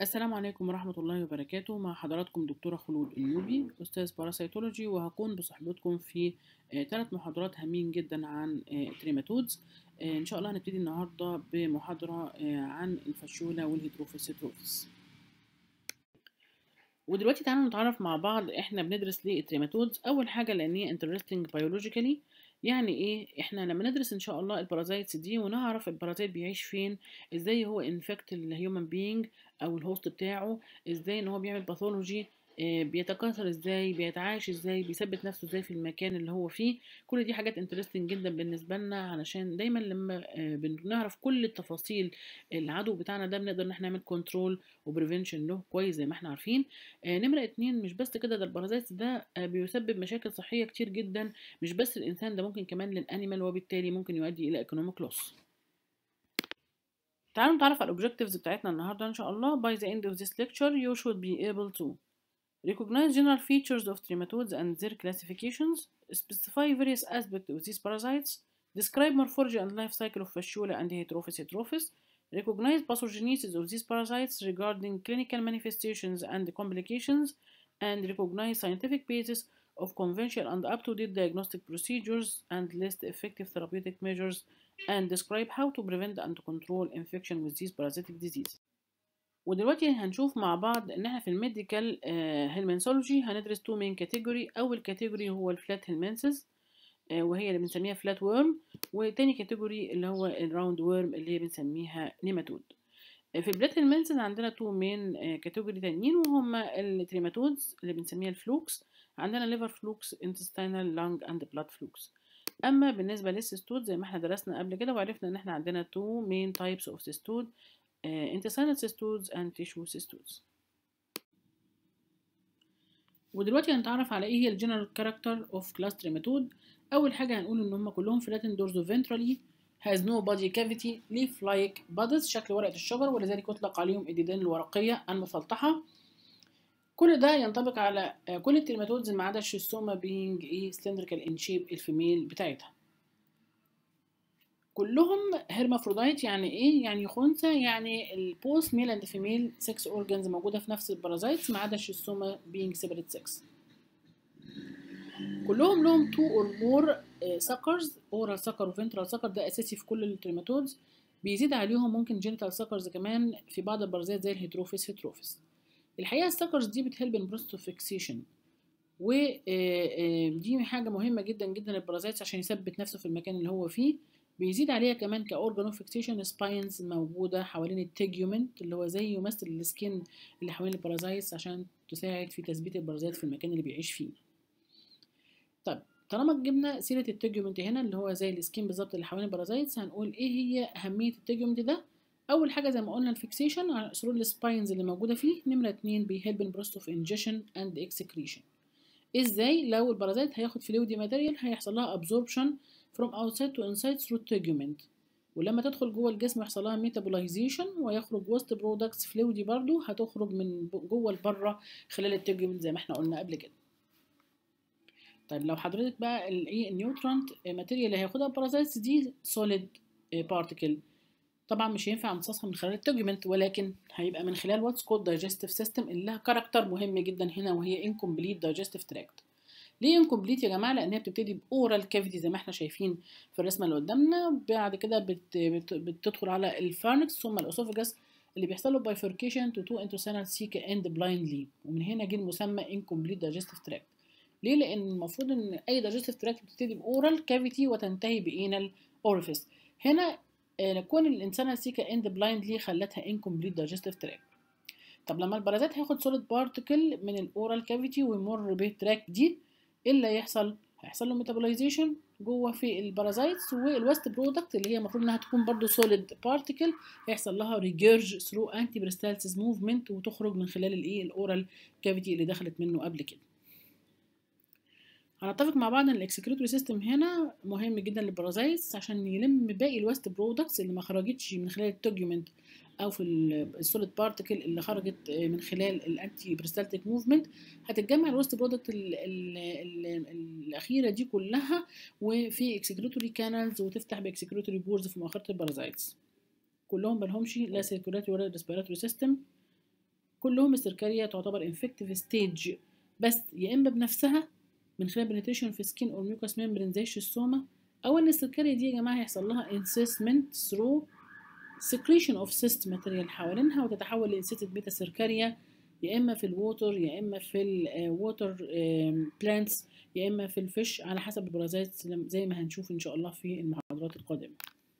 السلام عليكم ورحمة الله وبركاته مع حضراتكم دكتورة خلود اليوبي أستاذ باراسيتولوجي وهكون بصحبتكم في ثلاث محاضرات هامين جدا عن التريماتودز إن شاء الله هنبتدي النهاردة بمحاضرة عن الفشولة والهيتروفيس هيتروفيس ودلوقتي تعالوا نتعرف مع بعض احنا بندرس ليه التريماتودز أول حاجة لأن هي interesting biologically يعني ايه احنا لما ندرس ان شاء الله البارازايتس دي ونعرف البارازيت بيعيش فين ازاي هو انفكت الهيومن بينج او الهوست بتاعه ازاي ان هو بيعمل باثولوجي بيتكاثر ازاي بيتعايش ازاي بيثبت نفسه ازاي في المكان اللي هو فيه كل دي حاجات انترستنج جدا بالنسبه لنا علشان دايما لما بنعرف كل التفاصيل العدو بتاعنا ده بنقدر ان احنا نعمل كنترول وبريفنشن له كويس زي ما احنا عارفين نمره اتنين مش بس كده ده البارازيتس ده بيسبب مشاكل صحيه كتير جدا مش بس الانسان ده ممكن كمان للانيمال وبالتالي ممكن يؤدي الى ايكونوميك لوس تعالوا نتعرف على الاوبجكتيفز بتاعتنا النهارده ان شاء الله by the end of this lecture you should be able to recognize general features of trematodes and their classifications specify various aspects of these parasites describe morphology and life cycle of Fasciola and Heterophis heterophis recognize pathogenesis of these parasites regarding clinical manifestations and complications and recognize scientific basis of conventional and up-to-date diagnostic procedures and list effective therapeutic measures and describe how to prevent and control infection with these parasitic diseases. ودلوقتي هنشوف مع بعض ان احنا في الميديكال هيلمنسولوجي هندرس تو مين كاتيجوري اول كاتيجوري هو الفلات هيلمنسز وهي اللي بنسميها فلات ورم وتاني كاتيجوري اللي هو الراوند ورم اللي هي بنسميها نيماتود في البلات هيلمنسز عندنا تو مين كاتيجوري تانيين وهما التريماتودز اللي بنسميها الفلوكس عندنا ليفر فلوكس انتستينال لانج اند بلاد فلوكس اما بالنسبه للسيستود زي ما احنا درسنا قبل كده وعرفنا ان احنا عندنا تو مين تايبس اوف سيستود uh, intestinal cystodes and tissue cystodes ودلوقتي هنتعرف على ايه هي الجنرال كاركتر اوف كلاس تريماتود اول حاجه هنقول ان هم كلهم فلاتن دورزو ventrally has no body cavity leaf like buds شكل ورقه الشجر ولذلك يطلق عليهم الديدان الورقيه المفلطحه كل ده ينطبق على كل التريماتودز ما عدا الشيستوما being ايه cylindrical in shape الفيميل بتاعتها كلهم هرمافرودايت يعني ايه يعني خنثى يعني البوست ميل اند فيميل سكس اورجانز موجوده في نفس البارازايتس ما عدا الشيستوما بينج سيبريت سكس كلهم لهم تو اور مور سكرز اورال سكر وفنترال سكر ده اساسي في كل التريماتودز بيزيد عليهم ممكن جينيتال سكرز كمان في بعض البارازيت زي الهيتروفيس هيتروفيس الحقيقه السكرز دي بتهلب البروستوفيكسيشن ودي حاجه مهمه جدا جدا للبارازيتس عشان يثبت نفسه في المكان اللي هو فيه بيزيد عليها كمان كاورجانو فيكسيشن سباينز موجوده حوالين التيجيومنت اللي هو زي يمثل السكين اللي حوالين البارازايتس عشان تساعد في تثبيت البارازيت في المكان اللي بيعيش فيه طب طالما جبنا سيره التيجيومنت هنا اللي هو زي السكين بالظبط اللي حوالين البارازايتس هنقول ايه هي اهميه التيجيومنت ده اول حاجه زي ما قلنا الفيكسيشن على سرور السباينز اللي موجوده فيه نمره اتنين بيهلب البروست اوف انجيشن اند اكسكريشن ازاي لو البارازيت هياخد فلويدي ماتيريال هيحصل لها ابزوربشن from outside to inside through tegument ولما تدخل جوه الجسم يحصل لها ميتابولايزيشن ويخرج وسط برودكتس فلويدي برضو هتخرج من جوه لبره خلال التيجمنت زي ما احنا قلنا قبل كده طيب لو حضرتك بقى الايه النيوترانت ماتيريال اللي هياخدها البارازايتس دي سوليد بارتيكل طبعا مش هينفع امتصاصها من خلال التيجمنت ولكن هيبقى من خلال واتس كولد دايجستيف سيستم اللي لها كاركتر مهم جدا هنا وهي انكمبليت دايجستيف تراكت ليه انكمبليت يا جماعه لان هي بتبتدي باورال كافيتي زي ما احنا شايفين في الرسمه اللي قدامنا بعد كده بت بت بتدخل على الفارنكس ثم الاسوفجاس اللي بيحصل له بايفوركيشن تو تو انتوسينال سيكا اند بلايندلي ومن هنا جه المسمى انكمبليت دايجستيف تراكت ليه لان المفروض ان اي دايجستيف تراكت بتبتدي باورال كافيتي وتنتهي بانال اورفيس هنا كون الانسان سيكا اند بلايندلي خلتها انكمبليت دايجستيف تراكت طب لما البارازيت هياخد سوليد بارتكل من الاورال كافيتي ويمر بالتراك دي ايه اللي هيحصل هيحصل له ميتابولايزيشن جوه في البارازايتس والويست برودكت اللي هي المفروض انها تكون برضو سوليد بارتيكل هيحصل لها ريجيرج ثرو انتي بريستالسيس موفمنت وتخرج من خلال الايه الاورال كافيتي اللي دخلت منه قبل كده هنتفق مع بعض ان الاكسكريتوري سيستم هنا مهم جدا للبارازايتس عشان يلم باقي الويست برودكتس اللي ما خرجتش من خلال التوجيومنت او في السوليد بارتكل اللي خرجت من خلال الانتي بريستالتيك موفمنت هتتجمع الويست برودكت الاخيره دي كلها وفي اكسكريتوري كانالز وتفتح باكسكريتوري بورز في مؤخره البارازايتس كلهم مالهمش لا سيركولاتوري ولا ريسبيراتوري سيستم كلهم السيركاريا تعتبر انفكتيف ستيج بس يا اما بنفسها من خلال بنتريشن في سكين او ميوكاس ميمبرين زي الشيستوما او ان السيركاريا دي يا جماعه هيحصل لها انسيسمنت ثرو secretion of cyst material حوالينها وتتحول لانسيتد بيتا سيركاريا يا اما في الووتر يا اما في الووتر بلانتس يا اما في الفيش على حسب البرازات زي ما هنشوف ان شاء الله في المحاضرات القادمه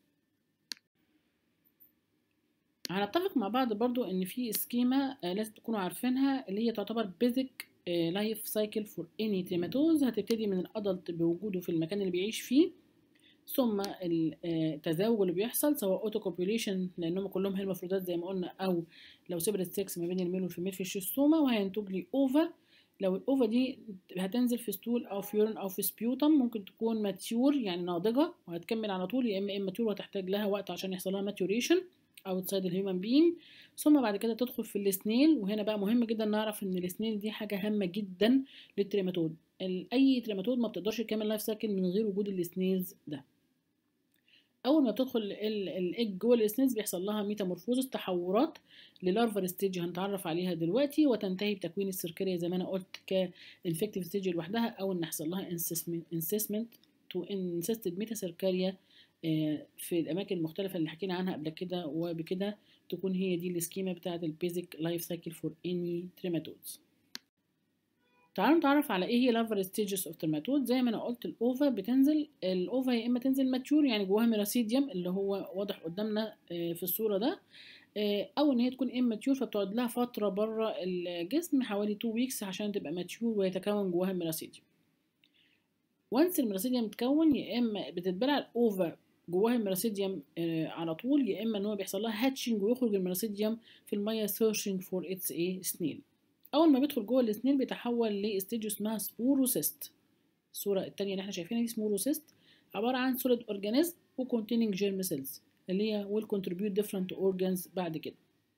هنتفق مع بعض برضو ان في سكيما لازم تكونوا عارفينها اللي هي تعتبر بيزك لايف سايكل فور اني تريماتوز هتبتدي من الادلت بوجوده في المكان اللي بيعيش فيه ثم التزاوج اللي بيحصل سواء اوتو كوبيوليشن لانهم كلهم هيرمافرودات زي ما قلنا او لو سيبرت سكس ما بين الميل والفيميل في الشيستوما وهينتج لي اوفا لو الاوفا دي هتنزل في ستول او في يورين او في سبيوتم ممكن تكون ماتيور يعني ناضجه وهتكمل على طول يا اما اماتيور وهتحتاج لها وقت عشان يحصل لها ماتيوريشن اوتسايد الهيومن بين ثم بعد كده تدخل في السنيل وهنا بقى مهم جدا نعرف ان السنيل دي حاجه هامه جدا للتريماتود اي تريماتود ما بتقدرش تكمل لايف سايكل من غير وجود السنيلز ده اول ما بتدخل الايج جوه السنيلز بيحصل لها ميتامورفوزس تحورات للارفر ستيج هنتعرف عليها دلوقتي وتنتهي بتكوين السيركاريا زي ما انا قلت كانفكتيف ستيج لوحدها او ان يحصل لها انسيسمنت تو انسيستد ميتا سيركاريا في الاماكن المختلفه اللي حكينا عنها قبل كده وبكده تكون هي دي السكيما بتاعه البيزك لايف سايكل فور اني تريماتودز تعالوا نتعرف على ايه هي لافر ستيجز اوف ترماتود زي ما انا قلت الاوفا بتنزل الاوفا يا اما تنزل ماتيور يعني جواها ميراسيديوم اللي هو واضح قدامنا في الصوره ده او ان هي تكون اماتيور فبتقعد لها فتره بره الجسم حوالي 2 ويكس عشان تبقى ماتيور ويتكون جواها ميراسيديوم وانس الميراسيديوم تكون يا اما بتتبلع الاوفا جواها الميراسيديوم على طول يا اما ان هو بيحصل لها هاتشنج ويخرج الميراسيديوم في الميه سيرشنج فور اتس ايه سنيل اول ما بيدخل جوه السنيل بيتحول لاستيج اسمها سبوروسيست الصوره الثانيه اللي احنا شايفينها دي سبوروسيست عباره عن سوليد اورجانيزم وكونتيننج جيرم سيلز اللي هي ويل كونتريبيوت ديفرنت اورجانز بعد كده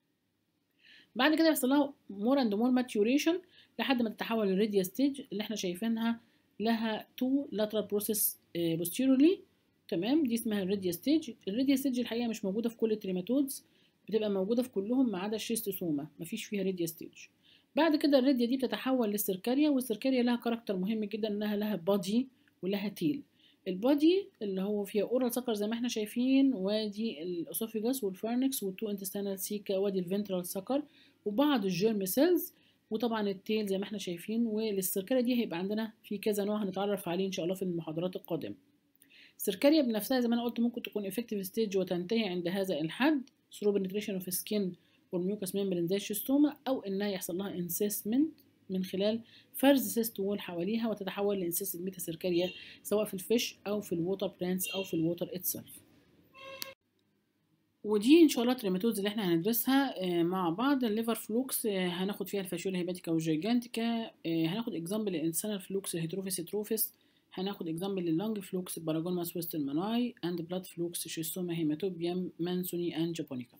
بعد كده يحصل لها مور اند مور ماتيوريشن لحد ما تتحول للريديا ستيج اللي احنا شايفينها لها تو lateral process posteriorly تمام دي اسمها الريديا ستيج الريديا ستيج الحقيقه مش موجوده في كل التريماتودز بتبقى موجوده في كلهم ما عدا الشيستوسوما مفيش فيها ريديا ستيج بعد كده الريديا دي بتتحول للسيركاريا والسيركاريا لها كاركتر مهم جدا انها لها بادي ولها تيل البادي اللي هو فيها اورال سكر زي ما احنا شايفين وادي الاسوفيجاس والفارنكس والتو انتستينال سيكا وادي الفنترال سكر وبعض الجيرم سيلز وطبعا التيل زي ما احنا شايفين وللسيركاريا دي هيبقى عندنا في كذا نوع هنتعرف عليه ان شاء الله في المحاضرات القادمه السيركاريا بنفسها زي ما انا قلت ممكن تكون effective ستيج وتنتهي عند هذا الحد through penetration of skin والميوكس ميمبرين زي الشيستوما او انها يحصل لها انسيسمنت من خلال فرز سيست وول حواليها وتتحول لانسيست ميتا سيركاريا سواء في الفيش او في الووتر بلانتس او في الووتر اتسلف ودي ان شاء الله التريماتودز اللي احنا هندرسها مع بعض الليفر فلوكس هناخد فيها الفاشيولا هيباتيكا والجيجانتيكا هناخد اكزامبل للانسانال فلوكس الهيتروفيس هيتروفيس هناخد اكزامبل لللونج فلوكس باراجونماس ويسترن ماناي اند بلاد فلوكس شيستوما هيماتوبيوم مانسوني اند جابونيكا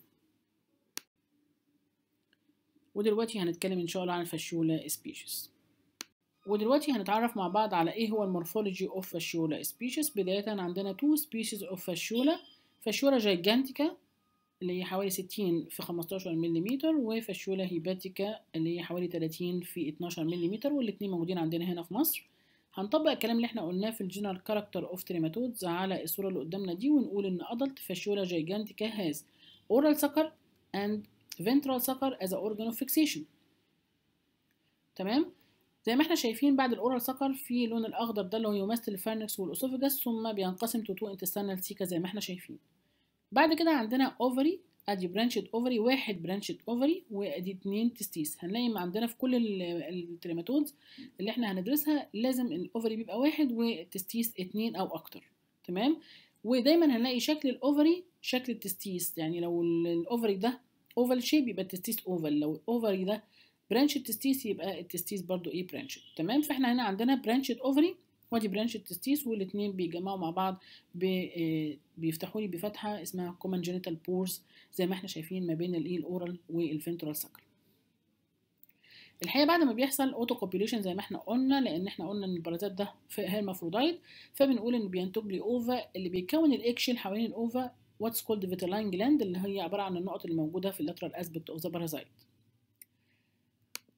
ودلوقتي هنتكلم ان شاء الله عن الفاشيولا سبيشيز ودلوقتي هنتعرف مع بعض على ايه هو المورفولوجي اوف فاشيولا سبيشيز بداية عندنا تو سبيشيز اوف فاشيولا فاشيولا جيجانتيكا اللي هي حوالي 60 في 15 ملم وفاشيولا هيباتيكا اللي هي حوالي 30 في 12 ملم والاتنين موجودين عندنا هنا في مصر هنطبق الكلام اللي احنا قلناه في الجنرال كاركتر اوف تريماتودز على الصورة اللي قدامنا دي ونقول ان adult فاشيولا جيجانتيكا has oral sucker and ventral sucker as a organ of fixation تمام زي ما احنا شايفين بعد الاورال سكر في اللون الاخضر ده اللي هو يمثل الفارنكس والاسوفجاس ثم بينقسم تو تو انتستانال سيكا زي ما احنا شايفين بعد كده عندنا اوفري ادي برانشد اوفري واحد برانشد اوفري وادي اتنين تستيس هنلاقي عندنا في كل التريماتودز اللي احنا هندرسها لازم الاوفري بيبقى واحد والتستيس اتنين او اكتر تمام ودايما هنلاقي شكل الاوفري شكل التستيس يعني لو الاوفري ده اوفال شيب يبقى التستيس اوفال لو الاوفري ده برانش التستيس يبقى التستيس برضو ايه برانش تمام فاحنا هنا عندنا برانشد اوفري وادي برانش التستيس والاثنين بيجمعوا مع بعض بيفتحوا لي بفتحه اسمها كومن جينيتال بورز زي ما احنا شايفين ما بين الايه الاورال والفنترال سكر الحقيقه بعد ما بيحصل اوتو كوبيوليشن زي ما احنا قلنا لان احنا قلنا ان البارازيت ده هيرمافرودايت فبنقول ان بينتج لي اوفا اللي بيكون الاكشن حوالين الاوفا واتس كولد فيتلاين جلاند اللي هي عباره عن النقط اللي موجوده في اللاترال اسبكت اوف ذا بارازيت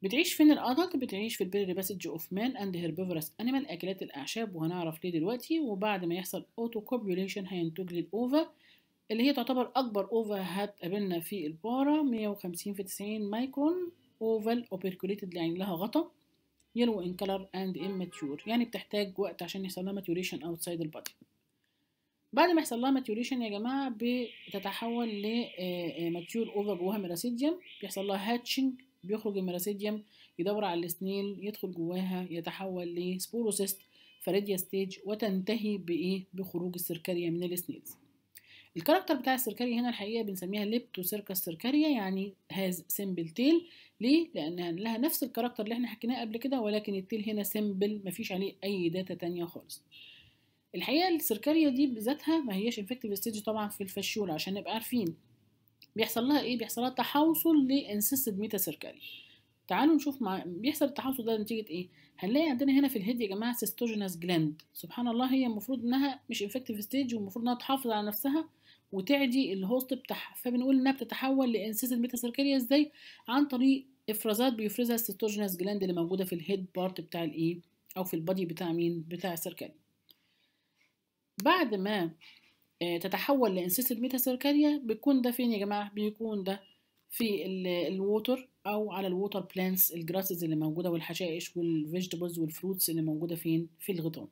بتعيش فين الادلت بتعيش في البيري باسج اوف مان اند هيربيفورس انيمال اكلات الاعشاب وهنعرف ليه دلوقتي وبعد ما يحصل اوتو كوبيوليشن هينتج لي الاوفا اللي هي تعتبر اكبر اوفا هتقابلنا في البارا 150 في 90 مايكرون اوفال اوبركوليتد يعني لها غطا يلو ان كلر اند immature يعني بتحتاج وقت عشان يحصل لها maturation outside البادي بعد ما يحصل لها maturation يا جماعه بتتحول ل ماتيور اوفا جواها ميراسيديوم بيحصل لها هاتشنج بيخرج الميراسيديوم يدور على السنيل يدخل جواها يتحول لسبوروسيست فريديا ستيج وتنتهي بايه بخروج السركاريا من السنيلز الكاركتر بتاع السركاريا هنا الحقيقه بنسميها ليبتو سيركس سركاريا يعني هاز سيمبل تيل ليه لان لها نفس الكاركتر اللي احنا حكيناه قبل كده ولكن التيل هنا سيمبل مفيش عليه اي داتا تانية خالص الحقيقه السركاريا دي بذاتها ما هياش انفكتيف ستيج طبعا في الفشول عشان نبقى عارفين بيحصل لها ايه بيحصل لها تحوصل لانسيستد ميتا سيركاري تعالوا نشوف مع بيحصل التحوصل ده نتيجه ايه هنلاقي عندنا هنا في الهيد يا جماعه سيستوجينس جلاند سبحان الله هي المفروض انها مش انفكتيف ستيج والمفروض انها تحافظ على نفسها وتعدي الهوست بتاعها فبنقول انها بتتحول لانسيستد ميتا سيركاريا ازاي عن طريق افرازات بيفرزها السيستوجينس جلاند اللي موجوده في الهيد بارت بتاع الايه او في البادي بتاع مين بتاع السيركاريا بعد ما تتحول لانسيستد ميتا سيركاريا بيكون ده فين يا جماعه بيكون ده في الووتر او على الووتر بلانتس الجراسز اللي موجوده والحشائش والفيجيتابلز والفروتس اللي موجوده فين في الغيطان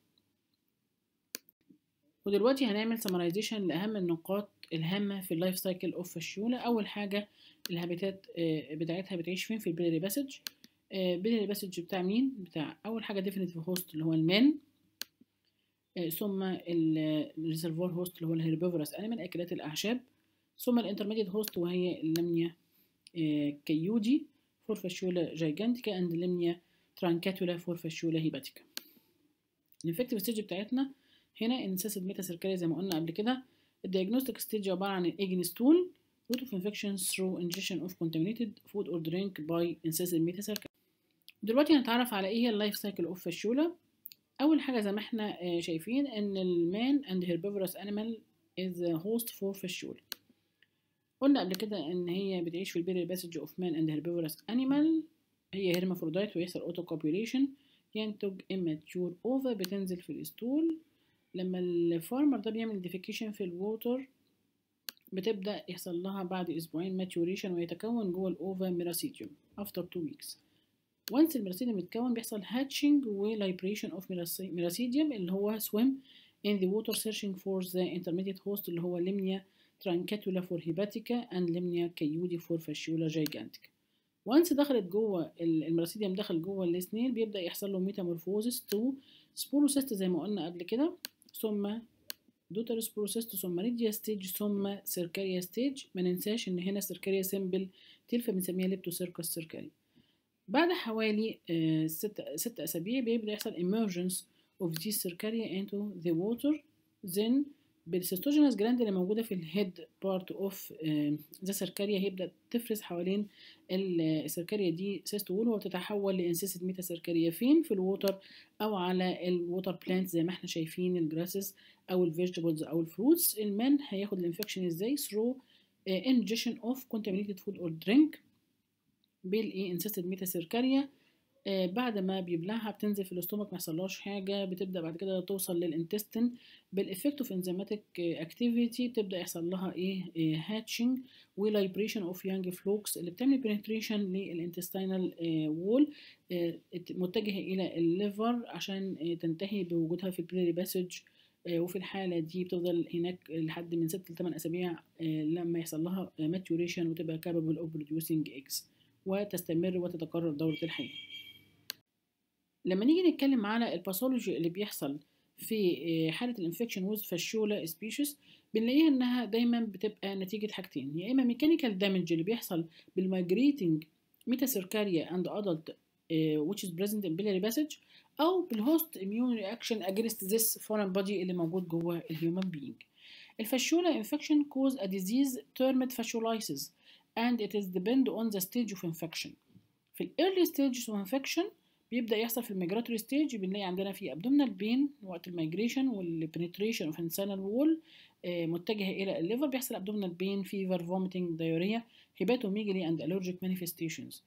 ودلوقتي هنعمل سمرايزيشن لاهم النقاط الهامه في اللايف سايكل اوف فاشيولا اول حاجه الهابيتات بتاعتها بتعيش فين في البيلري باسج البيلري باسج بتاع مين بتاع اول حاجه ديفينيتيف هوست اللي هو المان ثم الريسيرفور هوست اللي هو الهيربيفورس انيمال اكلات الاعشاب ثم الانترميديت هوست وهي اللمنيا كيودي فور فاشيولا جايجانتيكا اند لمنيا ترانكاتولا فور فاشيولا هيباتيكا الانفكتيف ستيج بتاعتنا هنا انسيسد ميتا سيركاريا زي ما قلنا قبل كده الدياجنوستيك ستيج عباره عن الايجن ستول route of infection through ingestion of contaminated food or drink by incisive metacerca دلوقتي هنتعرف على ايه هي اللايف سايكل اوف فاشيولا اول حاجه زي ما احنا شايفين ان المان and herbivorous animal is a host for فاشيولا قلنا قبل كده ان هي بتعيش في البيري باسج اوف مان اند herbivorous animal هي هيرمافرودايت ويحصل اوتو كوبيوليشن ينتج immature اوفا بتنزل في الستول لما الفارمر ده بيعمل ديفيكيشن في الووتر بتبدأ يحصل لها بعد أسبوعين ماتيوريشن ويتكون جوه الأوفا ميراسيديوم after two weeks once الميراسيديوم يتكون بيحصل hatching و liberation of ميراسيديوم اللي هو swim in the water searching for the intermediate host اللي هو Limnia truncatula for hepatica and Limnia cayudi for fasciola gigantica once دخلت جوه الميراسيديوم دخل جوه السنيل بيبدأ يحصل له ميتامورفوزس تو سبوروسيست زي ما قلنا قبل كده ثم دوترس بروسيست ثم ريديا ستيج ثم سيركاريا ستيج ما ننساش ان هنا سيركاريا سيمبل تلفة بنسميها ليبتو سيركس سيركاريا بعد حوالي آه ست, ست اسابيع بيبدا يحصل emergence of this circaria into the water then بالسيستوجينس جلاند اللي موجوده في الهيد بارت اوف ذا سيركاريا هيبدا تفرز حوالين السيركاريا دي سيستول وتتحول لانسيسد ميتا سيركاريا فين في الووتر او على الووتر بلانت زي ما احنا شايفين الجراسز او الفيجيتابلز او الفروتس المان هياخد الانفكشن ازاي through ingestion of contaminated food or drink بالايه انسيستد ميتا سيركاريا آه بعد ما بيبلعها بتنزل في الاستومك ما يحصلهاش حاجه بتبدا بعد كده توصل للانتستين بالافكت اوف انزيماتيك اكتيفيتي بتبدا يحصل لها ايه هاتشنج ولايبريشن اوف يانج فلوكس اللي بتعمل بنتريشن للانتستينال وول آه متجهه الى الليفر عشان آه تنتهي بوجودها في البريري باسج وفي الحالة دي بتفضل هناك لحد من 6 ل 8 أسابيع لما يحصل لها maturation وتبقى capable of producing eggs وتستمر وتتكرر دورة الحياة لما نيجي نتكلم على الباثولوجي اللي بيحصل في حالة الانفكشن ويز فاشيولا سبيشيز بنلاقيها انها دايما بتبقى نتيجة حاجتين يا اما ميكانيكال دامج اللي بيحصل بالمايجريتنج ميتاسيركاريا اند ادلت which is present in biliary passage او بالهوست immune reaction against this foreign body اللي موجود جوه الهيومن being الفاشيولا infection cause a disease termed fasciolitis and it is depend on the stage of infection في ال early stages of infection بيبدأ يحصل في الميجراتوري ستيج بنلاقي عندنا في abdominal pain وقت الميجريشن والبنتريشن اوف intestinal wall متجهة إلى الليفر بيحصل abdominal pain fever vomiting diarrhea hepatomegaly and allergic manifestations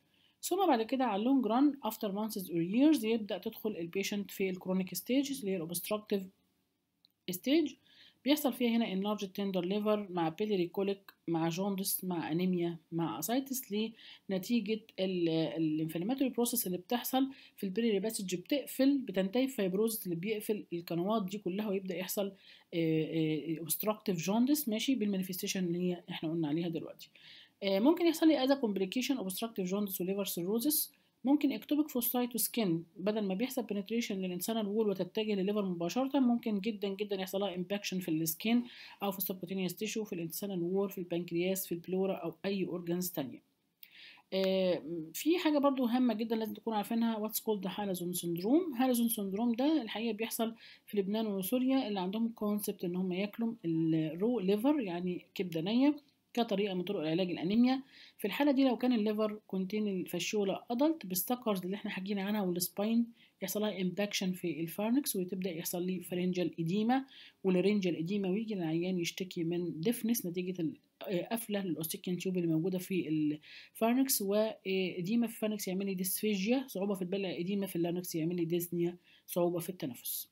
ثم بعد كده على اللونج ران افتر مانثs اور years يبدا تدخل البيشنت في الكرونيك ستيجز اللي هي الاوبستراكتيف ستيج بيحصل فيها هنا enlarged tender liver مع biliary colic مع جوندس مع انيميا مع اسايتس لنتيجه الانفلاماتوري بروسيس اللي بتحصل في البيليري باسج بتقفل بتنتهي في فايبروزس اللي بيقفل القنوات دي كلها ويبدا يحصل اوبستراكتيف جوندس ماشي بالمانيفستيشن اللي هي احنا قلنا عليها دلوقتي ممكن يحصل لي اذا كومبليكيشن اوبستراكتيف جوندس وليفر سيروزس ممكن اكتوبيك فوسايت وسكين بدل ما بيحصل بنتريشن للانسان الوول وتتجه لليفر مباشره ممكن جدا جدا يحصل لها امباكشن في السكين او في السبكوتينيوس تيشو في الانسان الوول في البنكرياس في البلورا او اي اورجانز تانية آه في حاجة برضو هامة جدا لازم تكون عارفينها واتس كولد هالازون سندروم هالازون سندروم ده الحقيقة بيحصل في لبنان وسوريا اللي عندهم كونسبت ان هم ياكلوا الرو ليفر يعني كبدة نية كطريقه من طرق العلاج الانيميا في الحاله دي لو كان الليفر كونتين الفاشيولا ادلت بالستكرز اللي احنا حكينا عنها والسباين يحصل لها امباكشن في الفارنكس وتبدا يحصل لي فارنجال اديما والرينجال اديما ويجي العيان يشتكي من ديفنس نتيجه قفله للاوستيكين تيوب اللي موجوده في الفارنكس واديما في الفارنكس يعمل لي ديسفيجيا صعوبه في البلع اديما في اللارنكس يعمل لي ديزنيا صعوبه في التنفس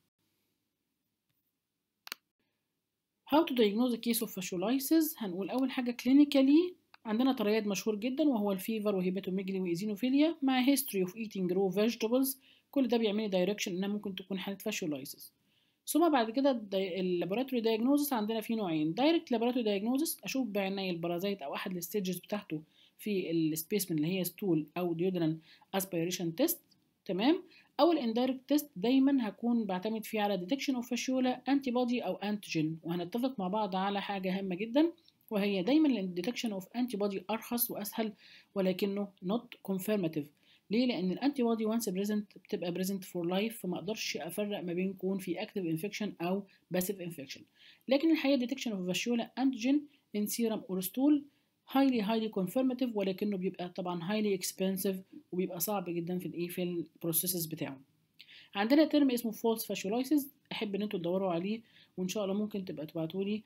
How to diagnose a case of fasciolitis هنقول أول حاجة clinically عندنا طريات مشهور جدا وهو الفيفر وهيباتوميجلي وإيزينوفيليا مع history of eating raw vegetables كل ده بيعمل لي direction إنها ممكن تكون حالة fasciolitis ثم بعد كده اللابوراتوري دايجنوزس عندنا فيه نوعين دايركت لابوراتوري دايجنوزس اشوف بعيني البرازيت او احد الستيجز بتاعته في السبيسمن اللي هي ستول او ديودران اسبيريشن تيست تمام او الاندايركت تيست دايما هكون بعتمد فيه على ديتكشن اوف فاشيولا انتي بودي او انتيجين وهنتفق مع بعض على حاجه هامه جدا وهي دايما الديتكشن اوف انتي بودي ارخص واسهل ولكنه نوت كونفيرماتيف ليه لان الانتي بودي وانس بريزنت بتبقى بريزنت فور لايف فما اقدرش افرق ما بين يكون في اكتيف انفكشن او باسيف انفكشن لكن الحقيقه ديتكشن اوف فاشيولا انتيجين ان سيرم اور ستول highly highly confirmative ولكنه بيبقى طبعا highly expensive وبيبقى صعب جدا في الايه في البروسيسز بتاعه عندنا ترم اسمه false fasciolitis احب ان انتوا تدوروا عليه وان شاء الله ممكن تبقى تبعتوا لي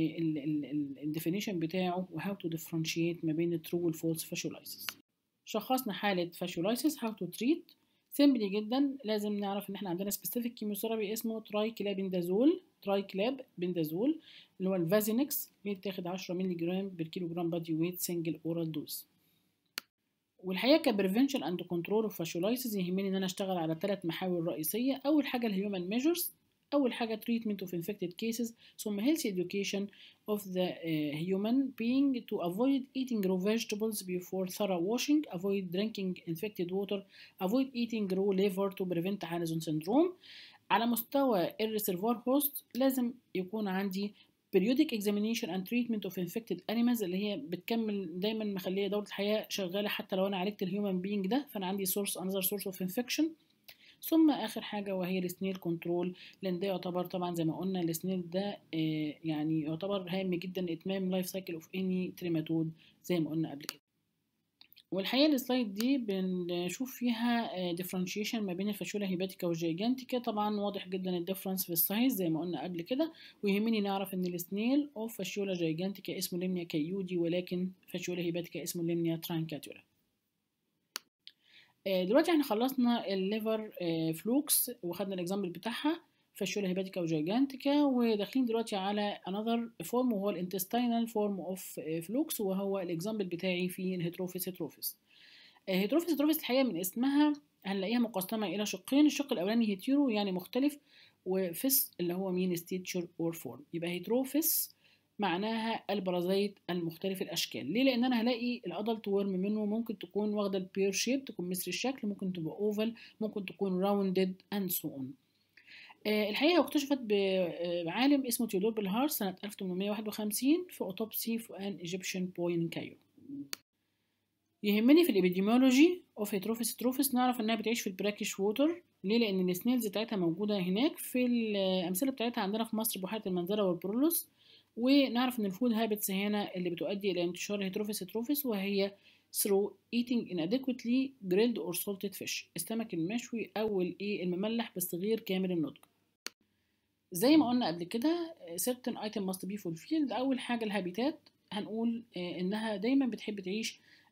الديفينيشن بتاعه وهاو تو differentiate ما بين الترو والفولس fasciolitis شخصنا حالة fasciolitis how to treat سيمبلي جدا لازم نعرف ان احنا عندنا سبيسيفيك كيموثيرابي اسمه ترايكلابندازول ترايكلاب بندازول اللي هو الفازينكس بيتاخد 10 مللي جرام بالكيلو جرام بادي ويت سنجل اورال دوز والحقيقه كبريفنشن اند كنترول اوف فاشولايسيس يهمني ان انا اشتغل على ثلاث محاور رئيسيه اول حاجه الهيومن ميجرز أول حاجة treatment of infected cases ثم healthy education of the uh, human being to avoid eating raw vegetables before thorough washing, avoid drinking infected water, avoid eating raw liver to prevent Hansen syndrome. على مستوى الريسيرفوار هوست لازم يكون عندي periodic examination and treatment of infected animals اللي هي بتكمل دايما مخليه دورة الحياة شغالة حتى لو أنا عالجت الهيومن بينج ده فأنا عندي source another source of infection ثم اخر حاجه وهي السنيل كنترول لان ده يعتبر طبعا زي ما قلنا السنيل ده آه يعني يعتبر هام جدا اتمام لايف سايكل اوف اني تريماتود زي ما قلنا قبل كده والحقيقه السلايد دي بنشوف فيها ديفرنشيشن ما بين الفاشولا هيباتيكا والجيجانتيكا طبعا واضح جدا الديفرنس في السايز زي ما قلنا قبل كده ويهمني نعرف ان السنيل اوف فاشولا جيجانتيكا اسمه ليمنيا كيودي ولكن فاشولا هيباتيكا اسمه ليمنيا ترانكاتورا دلوقتي احنا خلصنا الليفر فلوكس وخدنا الاكزامبل بتاعها فاشيولا هيباتيكا وجيجانتيكا وداخلين دلوقتي على another فورم وهو الانتستينال فورم اوف فلوكس وهو الاكزامبل بتاعي في الهيتروفيس هيتروفيس هيتروفيس هيتروفيس الحقيقه من اسمها هنلاقيها مقسمه الى شقين الشق الاولاني هيتيرو يعني مختلف وفيس اللي هو مين ستيتشر اور فورم يبقى هيتروفيس معناها البرازيت المختلف الاشكال ليه لان انا هلاقي الادلت ورم منه ممكن تكون واخده البير شيب تكون مثل الشكل ممكن تبقى اوفال ممكن تكون راوندد اند سو اون الحقيقه اكتشفت بعالم اسمه تيودور بالهار سنه 1851 في اوتوبسي في ان ايجيبشن بوين كايرو يهمني في الابيديميولوجي اوف هيتروفيس تروفيس نعرف انها بتعيش في البراكيش ووتر ليه لان السنيلز بتاعتها موجوده هناك في الامثله بتاعتها عندنا في مصر بحيره المنزله والبرولوس ونعرف ان الفود هابتس هنا اللي بتؤدي الى انتشار هيتروفيس هيتروفيس وهي through eating inadequately grilled or salted fish السمك المشوي او الايه المملح بس غير كامل النضج زي ما قلنا قبل كده certain item must be fulfilled اول حاجه الهابيتات هنقول انها دايما بتحب تعيش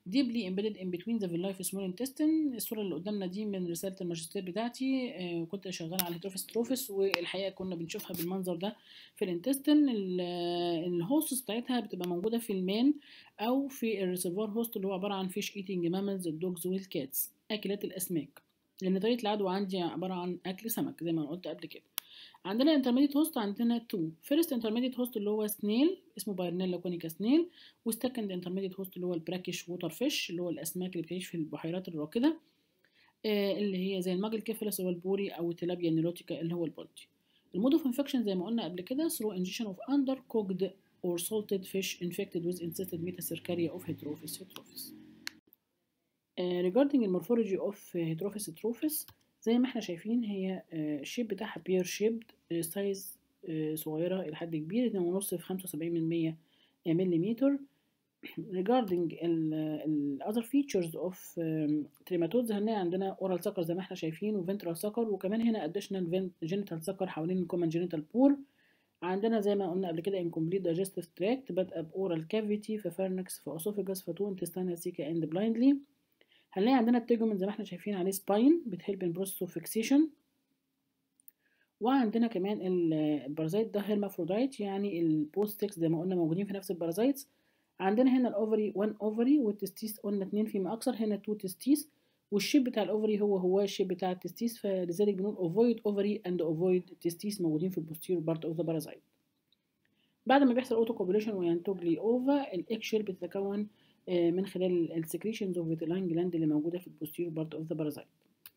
deeply embedded in between the villi في small intestine الصورة اللي قدامنا دي من رسالة الماجستير بتاعتي آه، كنت شغالة على هيتروفيس تروفيس والحقيقة كنا بنشوفها بالمنظر ده في الانتستين الهوستس بتاعتها بتبقى موجودة في المان أو في الريسيرفوار هوست اللي هو عبارة عن فيش ايتنج ماملز الدوجز والكاتس أكلات الأسماك لأن طريقة العدوى عندي عبارة عن أكل سمك زي ما أنا قلت قبل كده عندنا انترميديت هوست عندنا تو فيرست انترميديت هوست اللي هو سنيل اسمه بايرنيلا كونيكا سنيل والسكند انترميديت هوست اللي هو البراكيش ووتر فيش اللي هو الاسماك اللي بتعيش في البحيرات الراكده آه اللي هي زي الماجل كيفلس هو البوري او التلابيا نيلوتيكا اللي هو البولتي المود اوف انفكشن زي ما قلنا قبل كده through ingestion of under cooked or salted fish infected with encysted metacercaria of heterophis heterophis آه regarding المورفولوجي اوف heterophis heterophis زي ما احنا شايفين هي الشيب بتاعها بير شيبد سايز صغيرة إلى حد كبير اتنين ونص في خمسة وسبعين من مية مليمتر regarding ال other features of trematodes هنلاقي عندنا oral sucker زي ما احنا شايفين و ventral sucker وكمان هنا additional genital sucker حوالين ال common genital pore عندنا زي ما قلنا قبل كده incomplete digestive tract بادئة ب oral cavity في pharynx في esophagus في two intestinal ceca and blindly هنلاقي عندنا التيجومنت زي ما احنا شايفين عليه سباين بتهلب ان بروسيس اوف فيكسيشن وعندنا كمان البارازيت ده هيرمافرودايت يعني البوستكس زي ما قلنا موجودين في نفس البارازيتس عندنا هنا الاوفري 1 اوفري والتستيس قلنا 2 فيما اكثر هنا 2 تستيس والشيب بتاع الاوفري هو هو الشيب بتاع التستيس فلذلك بنقول اوفويد اوفري اند اوفويد تستيس موجودين في البوستير بارت اوف ذا بارازيت بعد ما بيحصل اوتو كوبوليشن وينتج لي اوفا الاكشيل بتتكون من خلال السكريشنز اوف فيتلاين جلاند اللي موجوده في البوستيريور بارت اوف ذا بارازايت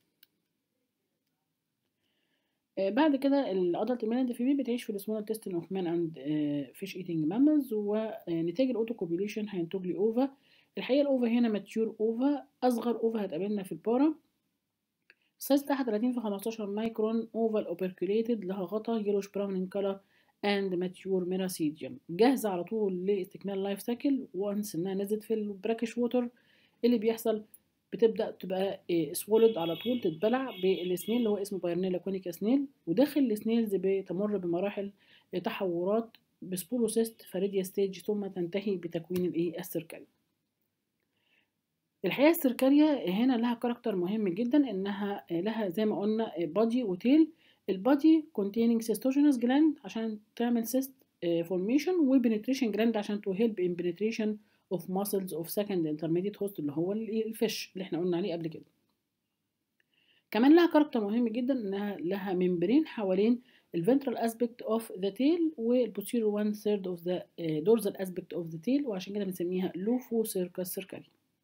بعد كده الادلت ميلان في بتعيش في السمول تيستن اوف مان اند فيش ايتنج ماملز ونتاج الاوتو كوبيوليشن هينتج لي اوفا الحقيقه الاوفا هنا ماتيور اوفا اصغر اوفا هتقابلنا في البارا السايز بتاعها 30 في 15 مايكرون اوفال اوبركوليتد لها غطا يلوش براون ان كلر and mature meracidium جاهزة على طول لاستكمال لايف سايكل وانس انها نزلت في البراكش ووتر اللي بيحصل بتبدأ تبقى سوليد على طول تتبلع بالسنيل اللي هو اسمه بايرنيلا كونيكا سنيل وداخل السنيلز بتمر بمراحل تحورات بسبوروسيست فاريديا ستيج ثم تنتهي بتكوين الايه السيركاريا الحقيقة السيركاريا هنا لها كاركتر مهم جدا انها لها زي ما قلنا بادي وتيل البادي containing cystogenous gland عشان تعمل cyst formation وبنتريشن جلاند عشان to help in penetration of muscles of second intermediate host اللي هو الفيش اللي احنا قلنا عليه قبل كده كمان لها كاركتر مهم جدا انها لها ممبرين حوالين الفنترال aspect of the tail والposterior one third of the dorsal aspect of the tail وعشان كده بنسميها لوفو سيركس سيركاري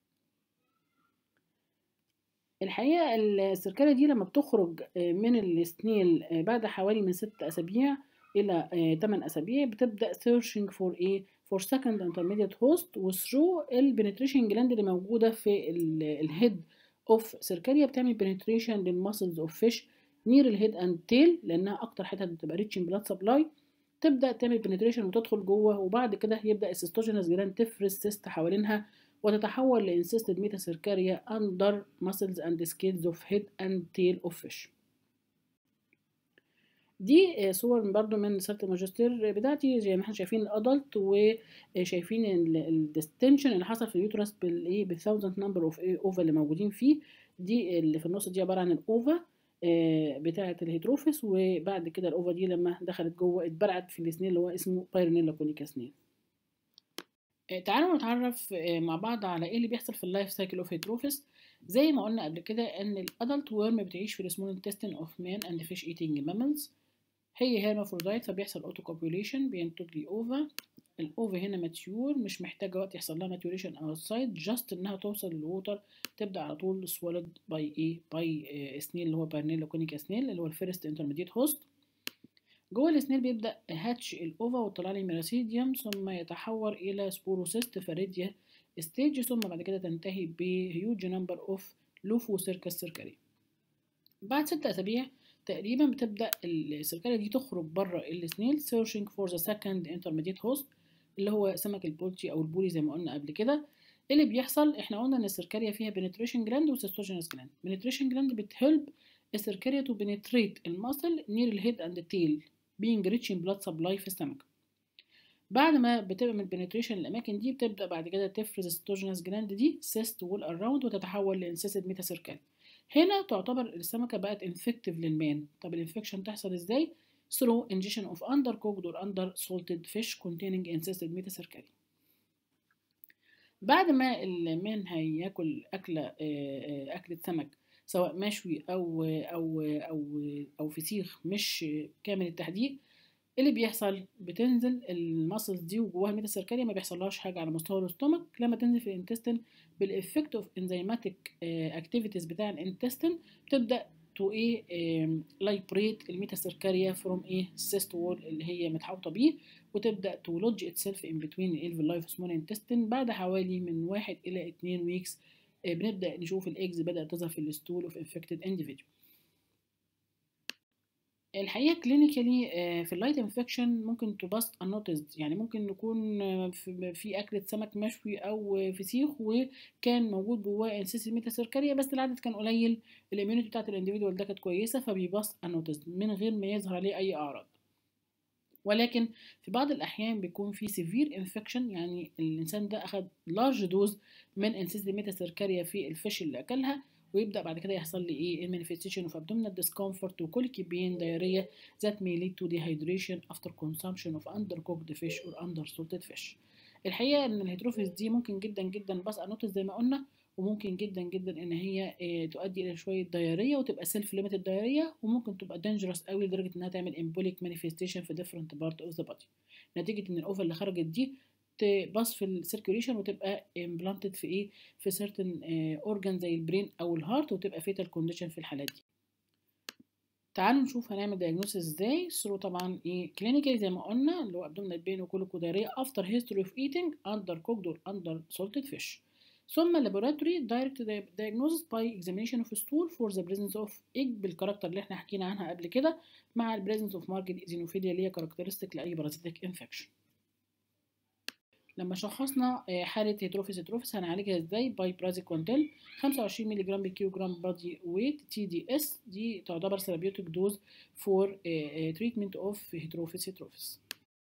الحقيقة السركلة دي لما بتخرج من السنيل بعد حوالي من ست أسابيع إلى 8 أسابيع بتبدأ searching for a for second intermediate host و through البنتريشن جلاند اللي موجودة في الهيد اوف سيركاريا بتعمل penetration للمسلز اوف فيش نير الهيد اند تيل لأنها أكتر حتة بتبقى ريتش بلاد سبلاي تبدأ تعمل penetration وتدخل جوه وبعد كده يبدأ السيستوجينس جلاند تفرز سيست حوالينها وتتحول لإنسيستد ميتاسيركاريا under muscles and scales of head and tail of fish دي صور برضو من رسالة الماجستير بتاعتي زي ما احنا شايفين الادلت وشايفين الديستنشن اللي حصل في اليوترس بالايه بالثاوزند نمبر اوف اوفا اللي موجودين فيه دي اللي في النص دي عبارة عن الاوفا بتاعة الهيتروفيس وبعد كده الاوفا دي لما دخلت جوه اتبرعت في السنين اللي هو اسمه بايرنيلا كونيكا سنين تعالوا نتعرف مع بعض على ايه اللي بيحصل في اللايف سايكل اوف هيتروفيس زي ما قلنا قبل كده ان الادلت ورم بتعيش في السمول انتستين اوف مان اند فيش ايتنج ماملز هي هيرمافرودايت فبيحصل اوتو كوبيوليشن بينتج لي اوفا الاوفا هنا ماتيور مش محتاجه وقت يحصل لها ماتيوريشن اوتسايد جاست انها توصل للووتر تبدا على طول سوالد باي ايه باي سنيل اللي هو بارنيلا كونيكا سنيل اللي هو الفيرست انترميديت هوست جوه السنيل بيبدأ هاتش الأوفا وطلع لي ميراسيديوم ثم يتحول إلى سبوروسيست فاريديا ستيج ثم بعد كده تنتهي بهيوج نمبر اوف لوفو سيركس سيركري بعد ستة أسابيع تقريبا بتبدأ السيركري دي تخرج بره السنيل searching for the second intermediate host اللي هو سمك البولتي أو البولي زي ما قلنا قبل كده اللي بيحصل احنا قلنا ان السيركاريا فيها penetration gland وسيستوجينس gland penetration gland بتهلب السيركاريا to penetrate الماسل near الهيد and the tail being rich in blood supply في السمكة بعد ما بتبقى من penetration الاماكن دي بتبدا بعد كده تفرز الستوجينس جلاند دي سيست وول اراوند وتتحول لانسيسد ميتاسيركال هنا تعتبر السمكه بقت انفكتيف للمان طب الانفكشن تحصل ازاي through ingestion of undercooked or undersalted fish containing encysted metacercali بعد ما المان هياكل أكلة أكلة سمك سواء مشوي أو أو أو أو فسيخ مش كامل التحديق اللي بيحصل بتنزل الماسلز دي وجواها الميتاسيركاليا ما بيحصلهاش حاجه على مستوى الاستومك لما تنزل في الانتستين بالافكت اوف انزيماتيك اكتيفيتيز بتاع الانتستين بتبدا تو ايه لايبريت الميتاسيركاريا فروم ايه السيست وول اللي هي متحوطه بيه وتبدا تولوج اتسيلف ان بتوين الالفيلاي في سمول انتستين بعد حوالي من واحد الى اتنين ويكس بنبدا نشوف الايجز بدات تظهر في الستول اوف انفكتد individual الحقيقه كلينيكالي في اللايت انفكشن ممكن تباس انوتيزد يعني ممكن نكون في اكله سمك مشوي او فسيخ وكان موجود جواه انسيس ميتاسيركاريا بس العدد كان قليل الاميونيتي بتاعت الانديفيدوال ده كانت كويسه فبيباس انوتيزد من غير ما يظهر عليه اي اعراض ولكن في بعض الاحيان بيكون في سيفير انفكشن يعني الانسان ده اخد لارج دوز من انسيس ميتاسيركاريا في الفيش اللي اكلها ويبدا بعد كده يحصل لي ايه المانيفستيشن اوف abdominal discomfort وكوليكي بين diarrhea that may lead to dehydration after consumption of undercooked fish or undersalted fish الحقيقه ان الهيدروفيس دي ممكن جدا جدا بس انوتس زي ما قلنا وممكن جدا جدا ان هي إيه تؤدي الى شويه دايريه وتبقى سيلف ليميتد دايريه وممكن تبقى دينجرس قوي لدرجه انها تعمل امبوليك مانيفستيشن في different part of the body نتيجه ان الاوفر اللي خرجت دي تباص في السيركيوليشن وتبقى امبلانتد في ايه في سيرتن اورجان زي البرين او الهارت وتبقى فيتال كونديشن في الحالات دي تعالوا نشوف هنعمل دايجنوستس ازاي ثرو طبعا ايه كلينيكالي زي ما قلنا اللي هو ابدومينال بين وكوليكوداريا افتر هيستوري اوف ايتنج اندر كوكد اور اندر سولتد فيش ثم لابوراتوري دايركت diagnosis by examination of stool for the presence of egg بالكاركتر اللي احنا حكينا عنها قبل كده مع البريزنس اوف ماركت ايزينوفيليا اللي هي كاركترستيك لاي بارازيتيك انفكشن لما شخصنا حالة هيتروفيس هيتروفيس هنعالجها ازاي باي برازيكونتيل 25 مللي جرام بالكيلو جرام بادي ويت تي دي اس دي تعتبر ثيرابيوتيك دوز فور تريتمنت اوف هيتروفيس هيتروفيس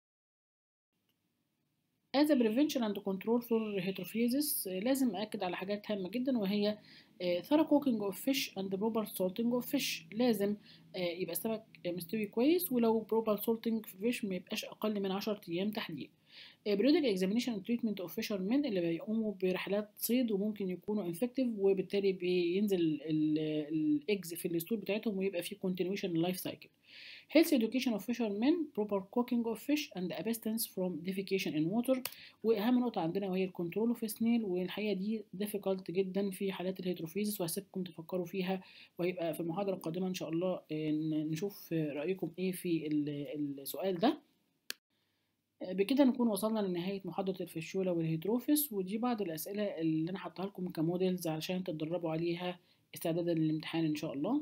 as a prevention and control for heterophysis لازم أأكد على حاجات هامة جدا وهي thorough cooking of fish and proper salting of fish لازم يبقى السمك مستوي كويس ولو proper salting في fish ما يبقاش أقل من 10 أيام تحديد periodic examination and treatment of fishermen اللي بيقوموا برحلات صيد وممكن يكونوا infective وبالتالي بينزل الايجز في الستور بتاعتهم ويبقى في continuation life cycle health education of fishermen proper cooking of fish and abstinence from defecation in water واهم نقطه عندنا وهي الكنترول اوف سنيل والحقيقه دي difficult جدا في حالات الهيتروفيزس وهسيبكم تفكروا فيها وهيبقى في المحاضره القادمه ان شاء الله نشوف رايكم ايه في السؤال ده بكده نكون وصلنا لنهاية محاضرة الفشولة والهيدروفيس ودي بعض الأسئلة اللي أنا حطها لكم كموديلز علشان تتدربوا عليها استعدادا للامتحان إن شاء الله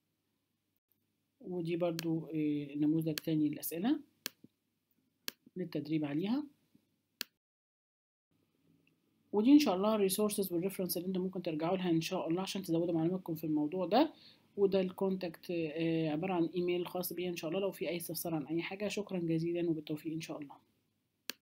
ودي برضو نموذج تاني للأسئلة للتدريب عليها ودي إن شاء الله الريسورسز والريفرنس اللي انتم ممكن ترجعوا لها إن شاء الله عشان تزودوا معلوماتكم في الموضوع ده وده الكونتاكت عبارة عن ايميل خاص بي ان شاء الله لو في اي استفسار عن اي حاجة شكرا جزيلا وبالتوفيق ان شاء الله